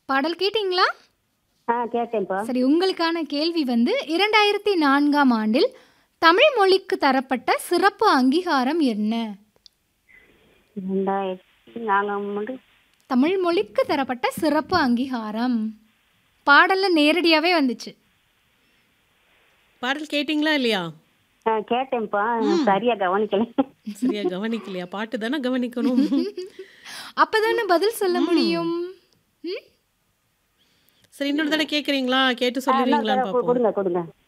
பாடல் கேட்டிங்களா ஆ கேட்டேன்ப்பா சரி உங்களுக்கான கேள்வி வந்து இரண்டாயிரத்தி நான்காம் ஆண்டில் தமிழ் மொழிக்கு தரப்பட்ட சிறப்பு அங்கீகாரம் என்ன ரெண்டாயிரத்தி நாலாம் ஆண்டு தமிழ் மொழிக்கு தரப்பட்ட சிறப்பு அங்கீகாரம் பாடல்ல நேரடியாவே வந்துச்சு பாடல் கேட்டிங்களா இல்லையா ஆ கேட்டேன்ப்பா சரியா கவனிக்கல சரியா கவனிக்கலையா பாட்டு தானே கவனிக்கணும் அப்பதானே பதில் சொல்ல முடியும் ம்? சரி இன்னொரு தடவை கேட்குறீங்களா கேட்டு ஆ, இன்னொரு சொல்லுவீங்களான்னு தடவை பார்ப்போம் கொடுங்க கொடுங்க